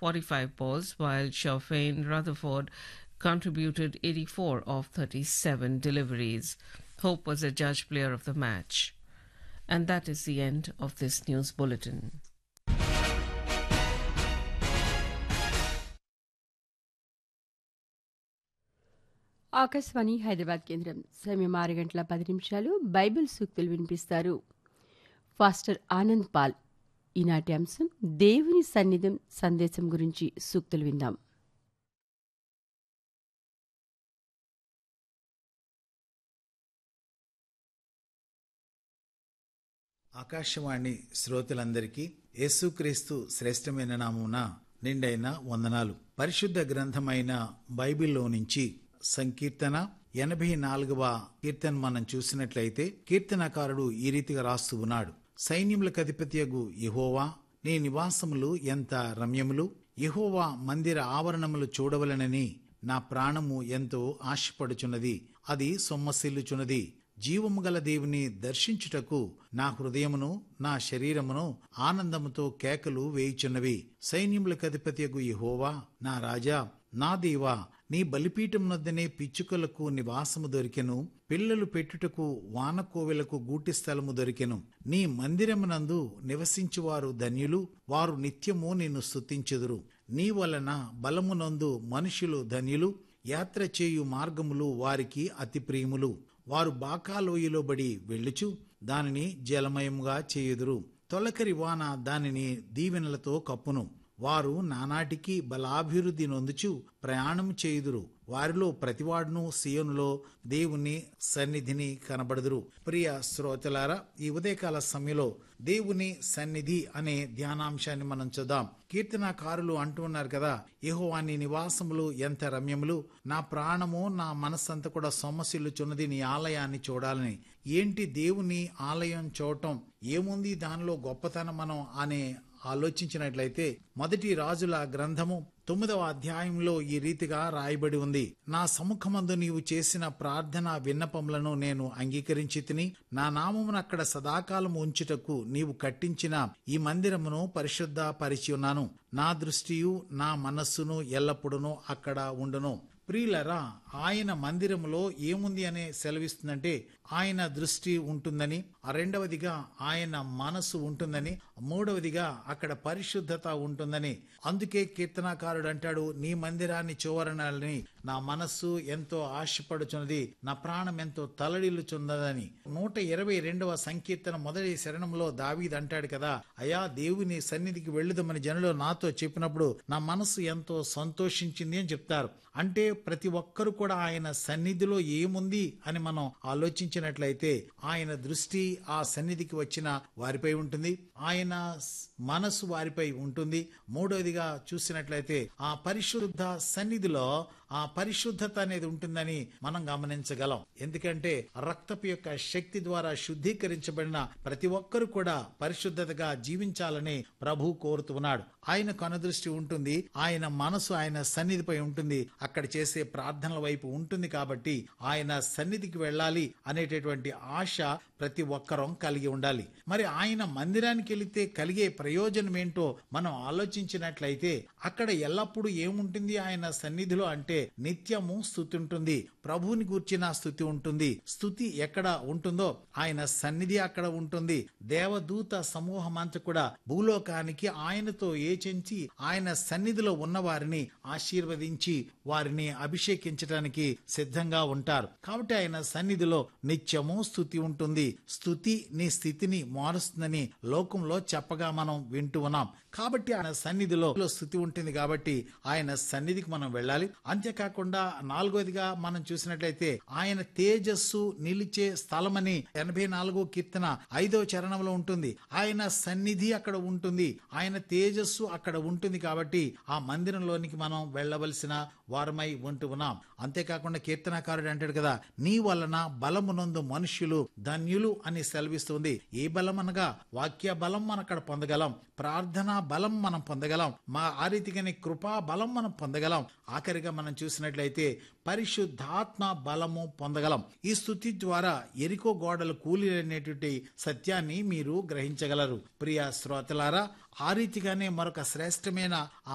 45 balls, while Chauffein Rutherford contributed 84 of 37 deliveries. Hope was a judge player of the match. And that is the end of this news bulletin. Akashvani Hyderabad కేంద్రం సమయం ఆరు గంటల పది నిమిషాలు Bible సూక్తులు వినిపిస్తారు faster Anand Paul ఈనాటి అంశం దేవుని సన్నిధం సందేశం గురించి సూక్తులు విందాం ఆకాశవాణి శ్రోతలందరికీ యేసుక్రీస్తు శ్రేష్టమైన నామున నిండైన వందనాలు పరిశుద్ధ గ్రంథమైన బైబిల్లో నుంచి సంకీర్తన ఎనభై నాలుగవ కీర్తన మనం చూసినట్లయితే కీర్తనకారుడు ఈ రీతిగా రాస్తూ ఉన్నాడు సైన్యములకు అధిపతియగు యహోవా నీ నివాసములు ఎంత రమ్యములు యహోవా మందిర ఆవరణములు చూడవలనని నా ప్రాణము ఎంతో ఆశపడుచున్నది అది సొమ్మసిల్లుచున్నది జీవము గల దేవుని దర్శించుటకు నా హృదయమును నా శరీరమును ఆనందముతో కేకలు వేయుచున్నవి సైన్యములకు అధిపతియగు యహోవా నా రాజా నా దేవా నీ బలిపీఠం నొద్దనే పిచ్చుకలకు నివాసము దొరికెను పిల్లలు పెట్టుటకు వానకోవెలకు గూటి స్థలము దొరికెను నీ మందిరమునందు నివసించువారు ధన్యులు వారు నిత్యము నిన్ను స్తుతించుదురు నీ వలన బలమునందు మనుషులు ధన్యులు యాత్ర చేయు మార్గములు వారికి అతి ప్రియములు వారు బాకాలోయలో బడి వెళ్ళుచు దానిని జలమయముగా చేయుదురు తొలకరి వాన దానిని దీవెనలతో కప్పును వారు నానాటికి బలాభివృద్ధి నొందుచు ప్రయాణం చేయుదురు వారిలో ప్రతివాడును సియోనులో దేవుని సన్నిధిని కనబడుదురు ప్రియ శ్రోతలారా ఈ ఉదయకాల సమయంలో దేవుని సన్నిధి అనే ధ్యానాంశాన్ని మనం చూద్దాం కీర్తనకారులు అంటున్నారు కదా యెహోవాని నివాసములు ఎంత రమ్యములు నా ప్రాణము నా మనస్సంతా కూడా సొమ్మసిల్లుచున్నది నీ ఆలయాన్ని చూడాలని ఏంటి దేవుని ఆలయం చూడటం ఏముంది దానిలో గొప్పతనం మనం అనే ఆలోచించినట్లయితే మొదటి రాజుల గ్రంథము తొమ్మిదవ అధ్యాయంలో ఈ రీతిగా రాయబడి ఉంది నా సముఖమందు నీవు చేసిన ప్రార్థన విన్నపములను నేను అంగీకరించి తిని నా నామమును అక్కడ సదాకాలం ఉంచుటకు నీవు కట్టించిన ఈ మందిరమును పరిశుద్ధ పరిచి ఉన్నాను నా దృష్టియు నా మనస్సును ఎల్లప్పుడూ అక్కడ ఉండును ప్రియులరా ఆయన మందిరములో ఏముంది అనే సెలవిస్తుందంటే ఆయన దృష్టి ఉంటుందని రెండవదిగా ఆయన మనసు ఉంటుందని మూడవదిగా అక్కడ పరిశుద్ధత ఉంటుందని అందుకే కీర్తనాకారుడు అంటాడు నీ మందిరాన్ని చూవరణాలని నా మనస్సు ఎంతో ఆశపడుచున్నది నా ప్రాణం ఎంతో తలడిల్లుచున్నదని నూట ఇరవై రెండవ సంకీర్తన మొదటి శరణంలో దావీద్ అంటాడు కదా అయా దేవుని సన్నిధికి వెళ్ళుదామని జనులు నాతో చెప్పినప్పుడు నా మనస్సు ఎంతో సంతోషించింది అని చెప్తారు అంటే ప్రతి ఒక్కరు కూడా ఆయన సన్నిధిలో ఏముంది అని మనం ఆలోచించినట్లయితే ఆయన దృష్టి ఆ సన్నిధికి వచ్చిన వారిపై ఉంటుంది ఆయన మనసు వారిపై ఉంటుంది మూడవదిగా చూసినట్లయితే ఆ పరిశుద్ధ సన్నిధిలో ఆ పరిశుద్ధత అనేది ఉంటుందని మనం గమనించగలం ఎందుకంటే రక్తపు యొక్క శక్తి ద్వారా శుద్ధీకరించబడిన ప్రతి ఒక్కరు కూడా పరిశుద్ధతగా జీవించాలని ప్రభు కోరుతున్నాడు ఆయన కనుదృష్టి ఉంటుంది ఆయన మనసు ఆయన సన్నిధిపై ఉంటుంది అక్కడ చేసే ప్రార్థనల వైపు ఉంటుంది కాబట్టి ఆయన సన్నిధికి వెళ్ళాలి అనేటటువంటి ఆశ ప్రతి ఒక్కరం కలిగి ఉండాలి మరి ఆయన మందిరానికి వెళితే కలిగే ప్రయోజనం ఏంటో మనం ఆలోచించినట్లయితే అక్కడ ఎల్లప్పుడూ ఏముంటుంది ఆయన సన్నిధిలో అంటే నిత్యము స్థుతి ఉంటుంది ప్రభువుని గూర్చిన స్థుతి ఉంటుంది స్థుతి ఎక్కడ ఉంటుందో ఆయన సన్నిధి అక్కడ ఉంటుంది దేవదూత సమూహం అంతా కూడా భూలోకానికి ఆయనతో ఏచెంచి ఆయన సన్నిధిలో ఉన్న వారిని ఆశీర్వదించి వారిని అభిషేకించడానికి సిద్ధంగా ఉంటారు కాబట్టి ఆయన సన్నిధిలో నిత్యము స్థుతి ఉంటుంది స్థుతి నీ స్థితిని మారుస్తుందని లోకంలో చెప్పగా మనం వింటూ ఉన్నాం కాబట్టి ఆయన సన్నిధిలో స్థుతి ఉంటుంది కాబట్టి ఆయన సన్నిధికి మనం వెళ్ళాలి అంతేకాకుండా నాలుగోదిగా మనం చూసినట్లయితే ఆయన తేజస్సు నిలిచే స్థలమని ఎనభై నాలుగో కీర్తన ఐదో చరణంలో ఉంటుంది ఆయన సన్నిధి అక్కడ ఉంటుంది ఆయన తేజస్సు అక్కడ ఉంటుంది కాబట్టి ఆ మందిరంలోనికి మనం వెళ్ళవలసిన వారమై ఉంటూ ఉన్నాం అంతేకాకుండా కీర్తనకారుడు అంటాడు కదా నీ వలన బలమునందు మనుష్యులు ధన్యులు అని సెలవిస్తుంది ఏ బలం అనగా వాక్య బలం మనం అక్కడ పొందగలం ప్రార్థనా బలం మనం పొందగలం మా ఆ రీతిగానే కృపా బలం మనం పొందగలం ఆఖరిగా మనం చూసినట్లయితే పరిశుద్ధాత్మ బలము పొందగలం ఈ స్థుతి ద్వారా ఎరికో గోడలు కూలినటువంటి సత్యాన్ని మీరు గ్రహించగలరు ప్రియ శ్రోతలారా ఆ రీతిగానే మరొక శ్రేష్టమైన ఆ